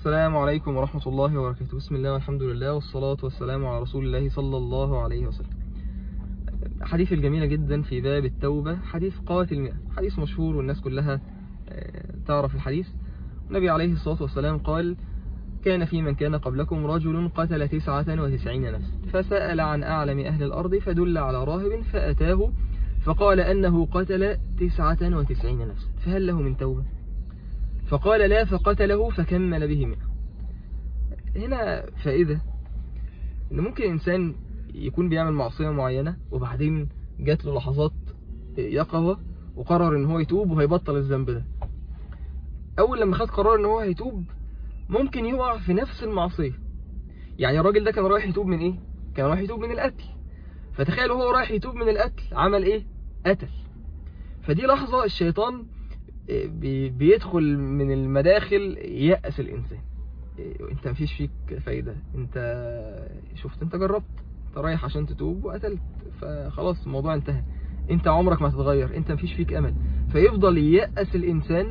السلام عليكم ورحمة الله وبركاته بسم الله والحمد لله والصلاة والسلام على رسول الله صلى الله عليه وسلم حديث الجميلة جدا في باب التوبة حديث قوات المئة حديث مشهور والناس كلها آه، تعرف الحديث النبي عليه الصلاة والسلام قال كان في من كان قبلكم رجل قتل تسعة وتسعين نفسا فسأل عن أعلم أهل الأرض فدل على راهب فأتاه فقال أنه قتل تسعة وتسعين نفسا فهل له من توبة فقال لا فقتله فكمل به مئة هنا فائدة إن ممكن إنسان يكون بيعمل معصية معينة وبعدين جات له لحظات يقظة وقرر إن هو يتوب وهيبطل الذنب ده أول لما خد قرار إن هو هيتوب ممكن يقع في نفس المعصية يعني الراجل ده كان رايح يتوب من إيه؟ كان رايح يتوب من القتل فتخيل هو رايح يتوب من القتل عمل إيه؟ قتل فدي لحظة الشيطان بي- بيدخل من المداخل يأس الإنسان إيه، انت مفيش فيك فايدة انت شفت انت جربت انت رايح عشان تتوب وقتلت فخلاص الموضوع انتهى انت عمرك ما تتغير انت مفيش فيك امل فيفضل ييأس الانسان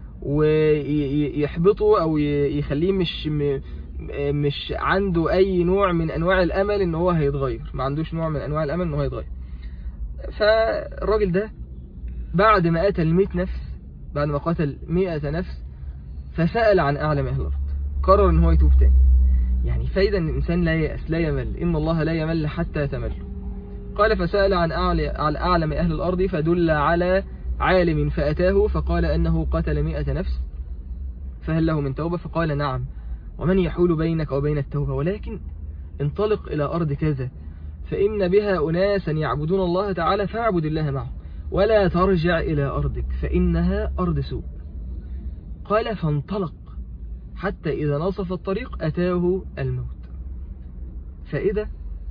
ويحبطه او ي- يخليه مش م- مش عنده اي نوع من انواع الامل ان هو هيتغير ما عندوش نوع من انواع الامل ان هو هيتغير فالراجل ده بعد ما قتل 100 نفس بعد ما قتل 100 نفس فسأل عن أعلم أهل الأرض قرر إن هو يتوب تاني يعني فايدة إن الإنسان لا يأس لا يمل إن الله لا يمل حتى تمل قال فسأل عن أعلى عن أعلم أهل الأرض فدل على عالم فأتاه فقال أنه قتل مئة نفس فهل له من توبة فقال نعم ومن يحول بينك وبين التوبة ولكن انطلق إلى أرض كذا فإن بها أناسا يعبدون الله تعالى فاعبد الله معه ولا ترجع إلى أرضك فإنها أرض سوء قال فانطلق حتى إذا نصف الطريق أتاه الموت فإذا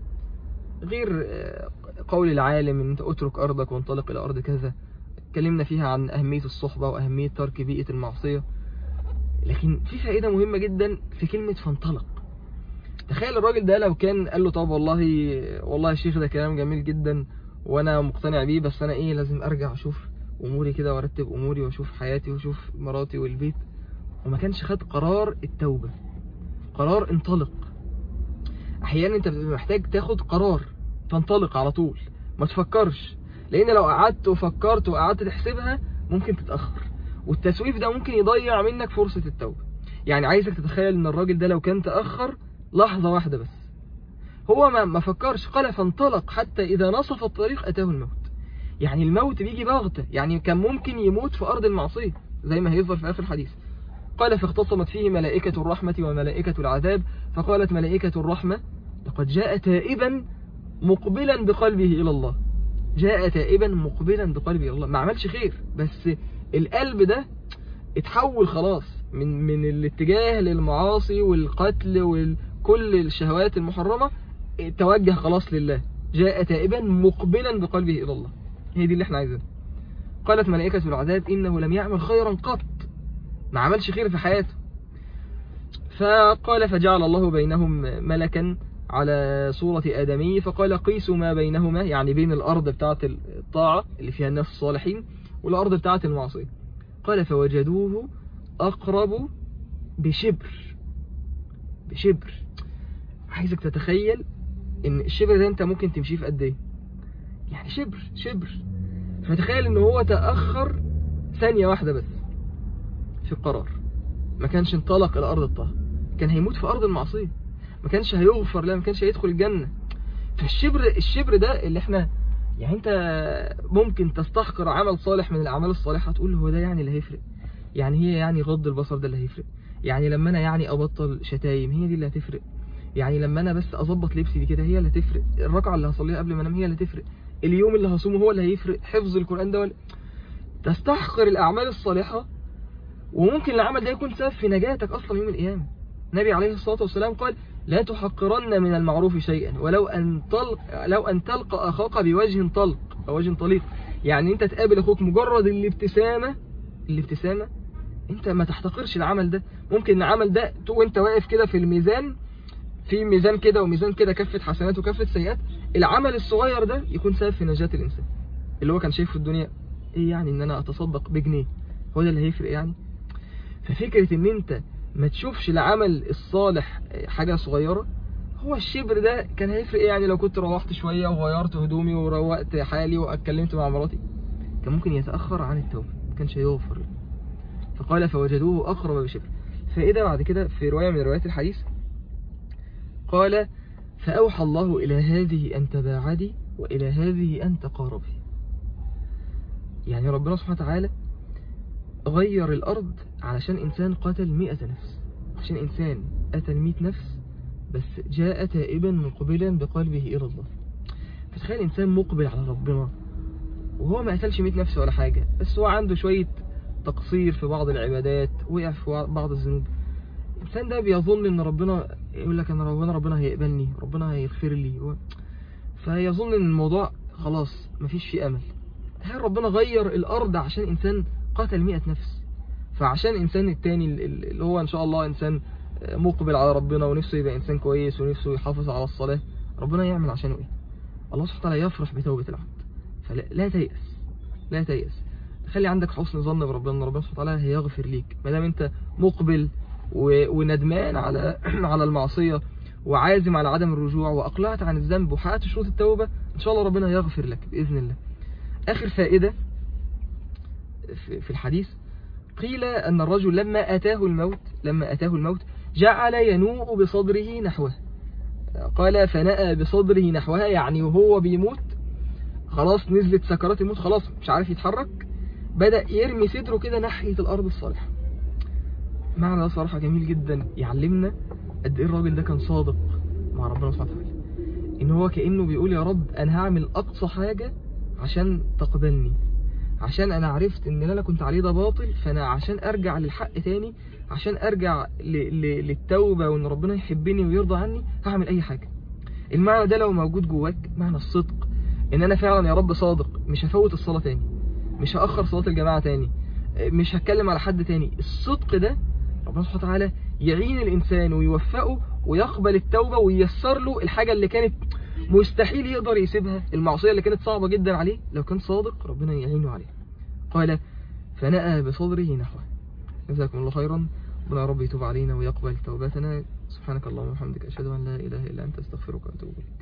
غير آه، قول العالم إن أنت أترك أرضك وانطلق إلى أرض كذا اتكلمنا فيها عن أهمية الصحبة وأهمية ترك بيئة المعصية لكن في فائدة مهمة جدا في كلمة فانطلق تخيل الراجل ده لو كان قال له طب والله والله يا شيخ ده كلام جميل جدا وانا مقتنع بيه بس انا ايه لازم ارجع اشوف اموري كده وارتب اموري واشوف حياتي واشوف مراتي والبيت وما كانش خد قرار التوبة قرار انطلق احيانا انت بتبقى محتاج تاخد قرار تنطلق على طول ما تفكرش لان لو قعدت وفكرت وقعدت تحسبها ممكن تتأخر والتسويف ده ممكن يضيع منك فرصة التوبة يعني عايزك تتخيل ان الراجل ده لو كان تأخر لحظة واحدة بس هو ما ما فكرش قال فانطلق حتى إذا نصف الطريق أتاه الموت يعني الموت بيجي بغتة يعني كان ممكن يموت في أرض المعصية زي ما هيظهر في آخر الحديث قال فاختصمت فيه ملائكة الرحمة وملائكة العذاب فقالت ملائكة الرحمة لقد جاء تائبا مقبلا بقلبه إلى الله جاء تائبا مقبلا بقلبه إلى الله ما عملش خير بس القلب ده اتحول خلاص من من الاتجاه للمعاصي والقتل وكل الشهوات المحرمة توجه خلاص لله جاء تائبا مقبلا بقلبه إلى الله هي دي اللي احنا عايزينها قالت ملائكة العذاب إنه لم يعمل خيرا قط ما عملش خير في حياته فقال فجعل الله بينهم ملكا على صورة آدمي فقال قيسوا ما بينهما يعني بين الأرض بتاعة الطاعة اللي فيها الناس الصالحين والأرض بتاعة المعصية قال فوجدوه أقرب بشبر بشبر عايزك تتخيل ان الشبر ده انت ممكن تمشيه في قد ايه يعني شبر شبر فتخيل ان هو تأخر ثانية واحدة بس في القرار ما كانش انطلق الى ارض الطاعة كان هيموت في ارض المعصية ما كانش هيغفر له ما كانش هيدخل الجنة فالشبر الشبر ده اللي احنا يعني انت ممكن تستحقر عمل صالح من الاعمال الصالحة تقول هو ده يعني اللي هيفرق يعني هي يعني غض البصر ده اللي هيفرق يعني لما انا يعني ابطل شتايم هي دي اللي هتفرق يعني لما انا بس اظبط لبسي دي كده هي اللي هتفرق الركعه اللي هصليها قبل ما انام هي اللي هتفرق اليوم اللي هصومه هو اللي هيفرق حفظ القران ده ولا تستحقر الاعمال الصالحه وممكن العمل ده يكون سبب في نجاتك اصلا يوم القيامه النبي عليه الصلاه والسلام قال لا تحقرن من المعروف شيئا ولو ان تلق لو ان تلقى اخاك بوجه طلق او وجه طليق يعني انت تقابل اخوك مجرد الابتسامه الابتسامه انت ما تحتقرش العمل ده ممكن العمل ده وانت واقف كده في الميزان في ميزان كده وميزان كده كفة حسنات وكفة سيئات العمل الصغير ده يكون سبب في نجاة الإنسان اللي هو كان شايف في الدنيا ايه يعني ان انا اتصدق بجنيه هو ده اللي هيفرق يعني ففكرة ان انت ما تشوفش العمل الصالح حاجة صغيرة هو الشبر ده كان هيفرق ايه يعني لو كنت روحت شوية وغيرت هدومي وروقت حالي واتكلمت مع مراتي كان ممكن يتأخر عن التوبة ما كانش هيوفر له. فقال فوجدوه أقرب بشبر فإذا بعد كده في رواية من روايات الحديث قال فأوحى الله إلى هذه أن تباعدي وإلى هذه أن تقاربي يعني ربنا سبحانه وتعالى غير الأرض علشان إنسان قتل مئة نفس عشان إنسان قتل مئة نفس بس جاء تائبا مقبلا بقلبه إلى الله فتخيل إنسان مقبل على ربنا وهو ما قتلش 100 نفس ولا حاجة بس هو عنده شوية تقصير في بعض العبادات وقع في بعض الذنوب الإنسان ده بيظن إن ربنا يقول لك أنا ربنا ربنا هيقبلني ربنا هيغفر لي و... فيظن إن الموضوع خلاص مفيش فيه أمل تخيل ربنا غير الأرض عشان إنسان قتل 100 نفس فعشان إنسان التاني اللي هو إن شاء الله إنسان مقبل على ربنا ونفسه يبقى إنسان كويس ونفسه يحافظ على الصلاة ربنا يعمل عشانه إيه الله سبحانه وتعالى يفرح بتوبة العبد فلا لا تيأس لا تيأس خلي عندك حسن ظن بربنا ان ربنا سبحانه وتعالى هيغفر ليك ما دام انت مقبل و... وندمان على على المعصيه وعازم على عدم الرجوع واقلعت عن الذنب وحققت شروط التوبه ان شاء الله ربنا يغفر لك باذن الله اخر فائده في الحديث قيل ان الرجل لما اتاه الموت لما اتاه الموت جعل ينوء بصدره نحوه قال فنأى بصدره نحوها يعني وهو بيموت خلاص نزلت سكرات الموت خلاص مش عارف يتحرك بدأ يرمي صدره كده ناحية الأرض الصالحة معنى ده صراحة جميل جدا يعلمنا قد إيه الراجل ده كان صادق مع ربنا سبحانه وتعالى إن هو كأنه بيقول يا رب أنا هعمل أقصى حاجة عشان تقبلني عشان أنا عرفت إن اللي أنا كنت عليه ده باطل فأنا عشان أرجع للحق تاني عشان أرجع ل... ل... للتوبة وإن ربنا يحبني ويرضى عني هعمل أي حاجة المعنى ده لو موجود جواك معنى الصدق ان انا فعلا يا رب صادق مش هفوت الصلاة تاني مش هأخر صلاة الجماعة تاني مش هتكلم على حد تاني الصدق ده ربنا سبحانه وتعالى يعين الإنسان ويوفقه ويقبل التوبة وييسر له الحاجة اللي كانت مستحيل يقدر يسيبها المعصية اللي كانت صعبة جدا عليه لو كان صادق ربنا يعينه عليها قال فنأى بصدره نحوه جزاكم الله خيرا ربنا يا رب يتوب علينا ويقبل توباتنا سبحانك اللهم وبحمدك أشهد أن لا إله إلا أنت أستغفرك وأتوب إليك